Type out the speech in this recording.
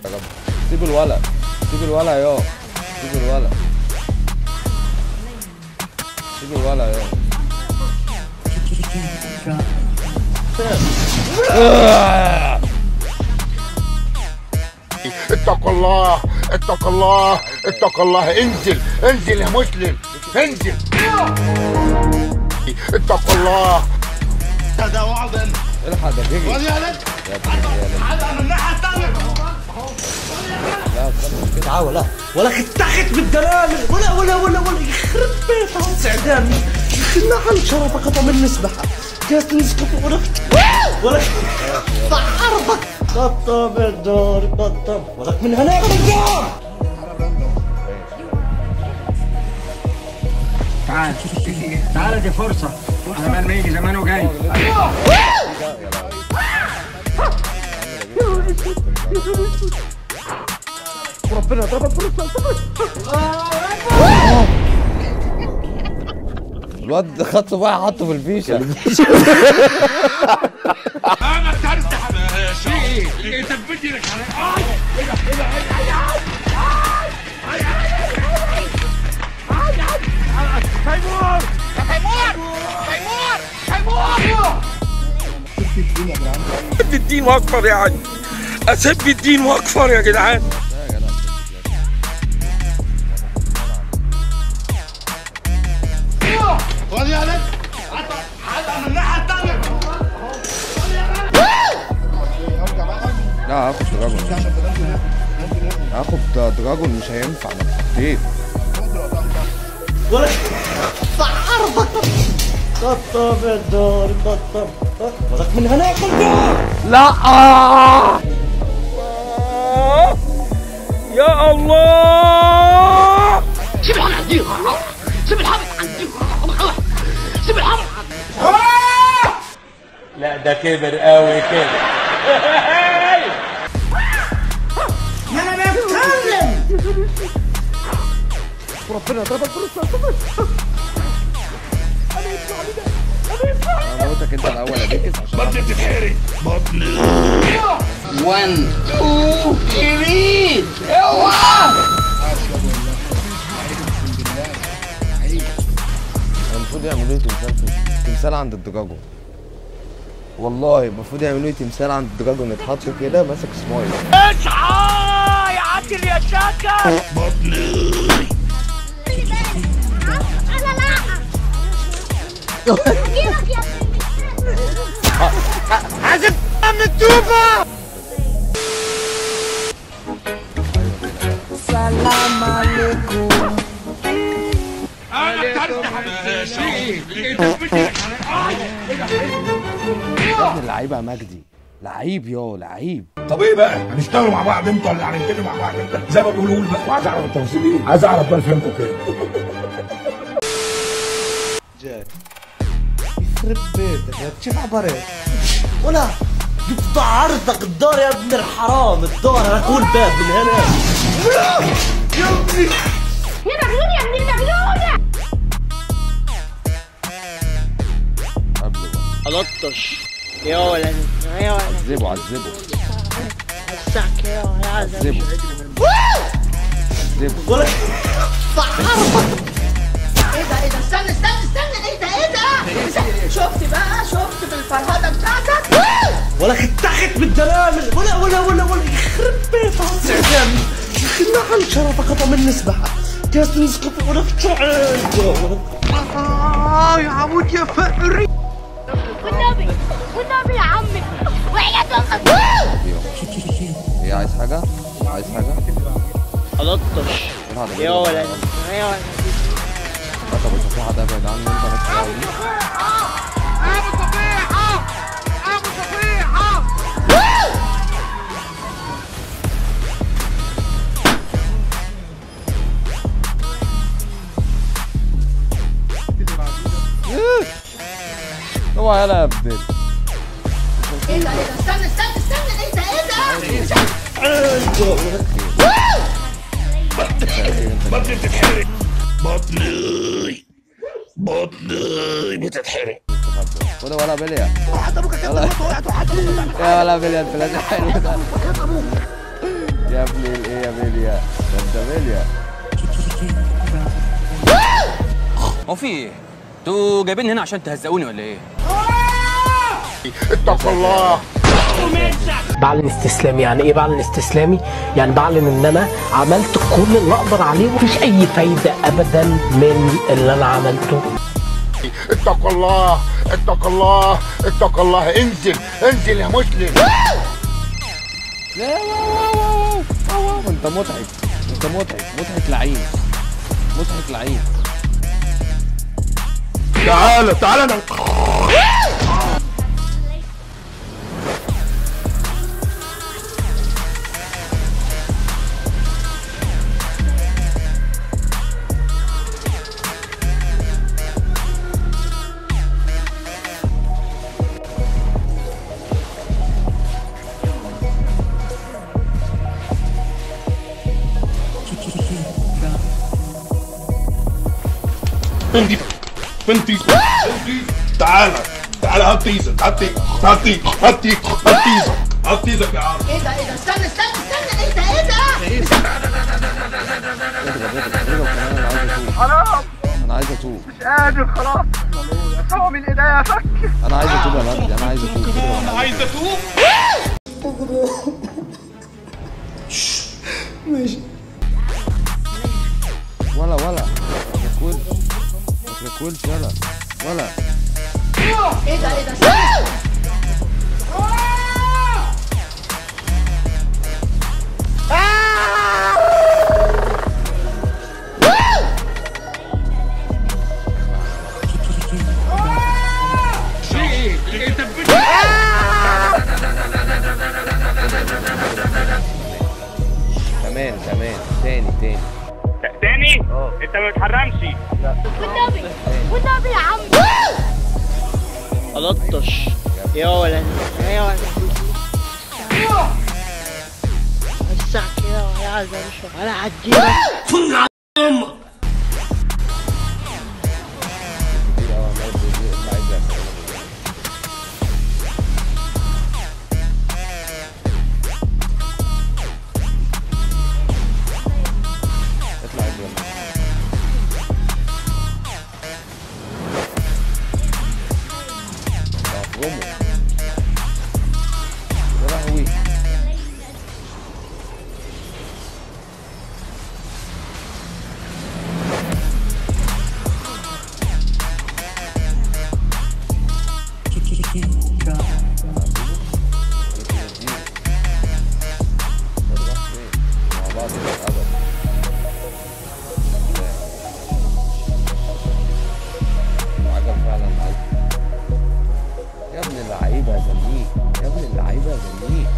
يا جدع سيب الولد سيب الولد يا سيب الولد سيب الولد يا آه. اتق الله اتق الله اتق الله انزل انزل يا مسلم انزل اتق الله هذا وعد الحق ده جيجي يا ولد يا ابن الرجالة. هذا من الناحيه الثانيه لا خلاص كده تعال ولا ولا اتخذ بالدرامل ولا ولا ولا ولا يخرب بيتها استعدام خلنا عن شرفك خطا من نسبحة جالس نسقط ولا ولا عرضك قطب الدار قطب ولك من هنا الدار تعال تعال دي فرصة على بال ما يجي زمانه جاي ربنا ضرب فرصة الواد خد صباعي حطه في الفيشه انا ترتاح في ايه انت بدي لك على اسب الدين واكبر يعني اسب الدين واكبر يا جدعان خذ يا ولد هذا من الناحيه الثانيه لا هاخد دراجون هاخد دراجون مش هينفع انا اتحطيت ولا عرضك قطب الدار قطب ولك من هنا الدار لا يا الله سيب الحمل عندي سيب الحمل عندي سيب الحمل لا ده كبر قوي كده ربنا ضرب فرصة انا موتك انت الاول يا بيكس عشان بطني بتتحرق بطني 1 2 3 اوعى المفروض يعملوا لي تمثال في تمثال عند الدراجون والله المفروض يعملوا لي تمثال عند الدراجون يتحط كده ماسك سمايل انا ترتاح في ايه انت بدي لك يا ابن اللعيبه يا مجدي لعيب يا لعيب طب ايه بقى؟ هنشتغلوا مع بعض امتى ولا هنتفق مع بعض امتى؟ زي ما بيقولوا لي بقى وعايز اعرف التفاصيل ايه؟ عايز اعرف بقى فهمتوا كده يخرب بيتك يا شوف عبرت ولا جبت عرضك الدار يا ابن الحرام الدار انا اقول باب من هنا يا مجنون يا ابن المجنون قبله بقى لطش يا ولد يا ولد عذبه عذبه السعك يا ولد عذبه عذبه ولا ايه ده ايه ده استنى استنى استنى ايه ده ايه ده شفت بقى شفت بالفرهده بتاعتك ولا اتخذ بالدرامل ولا ولا ولا ولا يخرب بيتها استعدام خلنا عن شرفك خطا من نسبحة جالس نسقط ولا والنبي والنبي يا عمي وحياة امك ايه عايز حاجه عايز حاجه لطش روح على يا بالك. ولد يا ولد لا طب الصفيحه ده ابعد عني انت بس الأول دي. ابو صفيحه ابو صفيحه اوعى يلا يا ابن ال- ايه ده ايه ده استنى استنى استنى ايه ده ايه ده بطني بتتحرق بطني بطني بتتحرق ولا ولا بليا يا ولا بليا الفلاشه حلوه ده يا ابن الايه يا بيليا ده انت بيليا هو في ايه؟ انتوا جايبيني هنا عشان تهزقوني ولا ايه؟ اتقوا الله بعلن استسلامي يعني ايه بعلن استسلامي يعني بعلن ان انا عملت كل اللي اقدر عليه ومفيش اي فايده ابدا من اللي انا عملته اتقوا الله اتقوا الله اتقوا الله انزل انزل يا مسلم لا واو واو واو واو واو انت مضحك انت مضحك مضحك لعين مضحك لعين تعالى تعالى انا بنتي بنتي بنتي تعالى تعالى هات تيزك هات تيزك هات تيزك هات تيزك هات تيزك هات تيزك يا عم ايه ده ايه ده استنى استنى استنى ايه ده ايه ده انا عايز اتوب مش قادر خلاص هو من ايديا فك انا عايز اتوب يا مجدي انا عايز اتوب انا عايز اتوب ولا ولا ما تاكلش ما تاكلش ولا ولا ايه ده ايه ده استنى كمان كمان تاني تاني تاني انت ما بتحرمش والنبي والنبي يا عم ألطش يا ولد يا ولد وسعك يا يا عايز امشي انا هديلك كتير قوي عمال بيجي- اللي عايز يعمل. اطلع يلا افرمه يا لهوي مع بعض للأبد عجب فعلا عجب يا ابن اللعيبة يا زميل يا ابن اللعيبة يا زميل